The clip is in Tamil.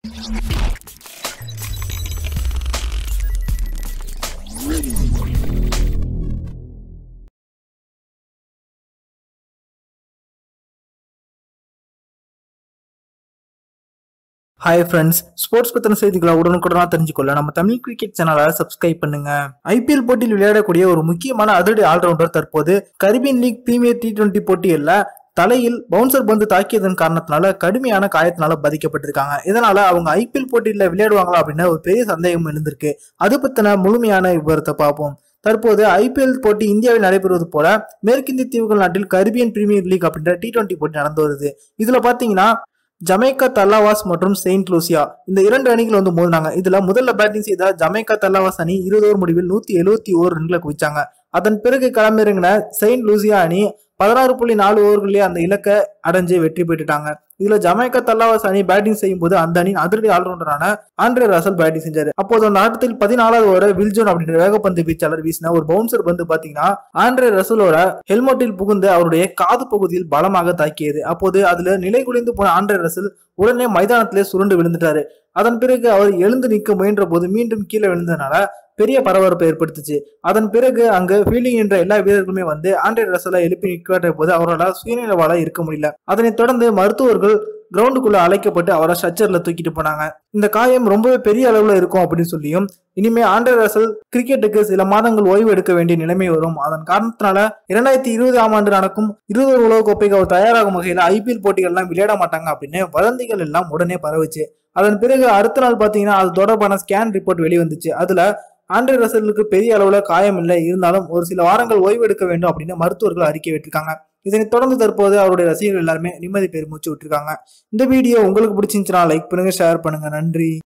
ஹாய் ஃப்ரெண்ட்ஸ் ஸ்போர்ட்ஸ் பத்தின செய்திகளை உடனுக்குடனா தெரிஞ்சுக்கொள்ள நம்ம தமிழ் கிரிக்கெட் சேனலை சப்ஸ்கிரைப் பண்ணுங்க ஐபிஎல் போட்டியில் விளையாடக்கூடிய ஒரு முக்கியமான அதிரடி ஆல்ரவுண்டர் தற்போது Caribbean league premier T twenty போட்டியில் தலையில் பவுன்சர் பந்து தாக்கியதன் காரணத்தினால கடுமையான காயத்தினால பாதிக்கப்பட்டிருக்காங்க இதனால அவங்க ஐபிஎல் போட்டியில் விளையாடுவாங்களா அப்படின்னு ஒரு பெரிய சந்தேகம் எழுந்திருக்கு அது பத்தின முழுமையான விவரத்தை பார்ப்போம் தற்போது ஐபிஎல் போட்டி இந்தியாவில் நடைபெறுவது போல மேற்கிந்திய தீவுகள் நாட்டில் கரிபியன் பிரீமியர் லீக் அப்படின்ற டி டுவெண்டி போட்டி நடந்து வருது இதுல பாத்தீங்கன்னா ஜமைக்கா தல்லாவாஸ் மற்றும் செயின்ட் லூசியா இந்த இரண்டு அணிகள் வந்து மோதினாங்க இதுல முதல்ல பேட்டிங் செய்த ஜமைக்கா தல்லாவாஸ் அணி இருபது ஓவர் முடிவில் நூத்தி எழுபத்தி ஓரு ரன்களை குவிச்சாங்க அதன் பிறகு களமிறங்கின செயின்ட் லூசியா அணி பதினாறு புள்ளி நாலு ஓவர்களே அந்த இலக்கை அடைஞ்சு வெற்றி பெற்றுட்டாங்க இதுல ஜமைக்கா தல்லாவாஸ் அணி பேட்டிங் செய்யும் போது அந்த அணியின் அதிரடி ஆல்ரவுண்டரான ஆண்ட்ரே ரசல் பேட்டிங் செஞ்சாரு அப்போது அந்த ஆட்டத்தில் பதினாலாவது ஓவர் வில்ஜோன் அப்படின்ற வேகப்பந்து வீச்சாளர் வீசின ஒரு பவுன்சர் பந்து பாத்தீங்கன்னா ஆண்ட்ரே ரசலோட ஹெல்மெட்டில் புகுந்து அவருடைய காது பகுதியில் பலமாக தாக்கியது அப்போது அதுல நிலை குலைந்து போன ஆண்ட்ரே ரசல் உடனே மைதானத்திலே சுருண்டு விழுந்துட்டாரு அதன் பிறகு அவர் எழுந்து நிற்க முயன்ற போது மீண்டும் கீழே விழுந்ததுனால பெரிய பரபரப்பை ஏற்படுத்துச்சு அதன் பிறகு அங்கு ஃபீல்டிங் என்ற எல்லா வீரர்களுமே வந்து ஆண்ட்ரே ரசலை எழுப்பி நிற்காட்ட போது அவரால் சுயநிலவால இருக்க முடியல அதனைத் தொடர்ந்து மருத்துவர்கள் கிரவுண்டுக்குள்ள அழைக்கப்பட்டு அவரை ஸ்ட்ரக்சர்ல தூக்கிட்டு போனாங்க இந்த காயம் ரொம்பவே பெரிய அளவுல இருக்கும் அப்படின்னு சொல்லியும் இனிமே ஆண்ட்ரே ரசல் கிரிக்கெட்டுக்கு சில மாதங்கள் ஓய்வு எடுக்க வேண்டிய நிலைமை வரும் அதன் காரணத்தினால இரண்டாயிரத்தி இருபதாம் ஆண்டு நடக்கும் இருபது உலக கோப்பைக்கு அவர் தயாராகும் வகையில் ஐபிஎல் போட்டிகள்லாம் விளையாட மாட்டாங்க அப்படின்னு வதந்திகள் எல்லாம் உடனே பரவுச்சு அதன் பிறகு அடுத்த நாள் பாத்தீங்கன்னா அது தொடர்பான ஸ்கேன் ரிப்போர்ட் வெளிவந்துச்சு அதுல ஆண்ட்ரே ரசலுக்கு பெரிய அளவுல காயம் இல்லை இருந்தாலும் ஒரு சில வாரங்கள் ஓய்வு எடுக்க வேண்டும் அப்படின்னு மருத்துவர்கள் அறிக்கை விட்டிருக்காங்க இதனைத் தொடர்ந்து தற்போது அவருடைய ரசிகர்கள் எல்லாருமே நிம்மதி பெருமூச்சு விட்டுருக்காங்க இந்த வீடியோ உங்களுக்கு பிடிச்சிருந்துச்சுன்னா லைக் பண்ணுங்க ஷேர் பண்ணுங்க நன்றி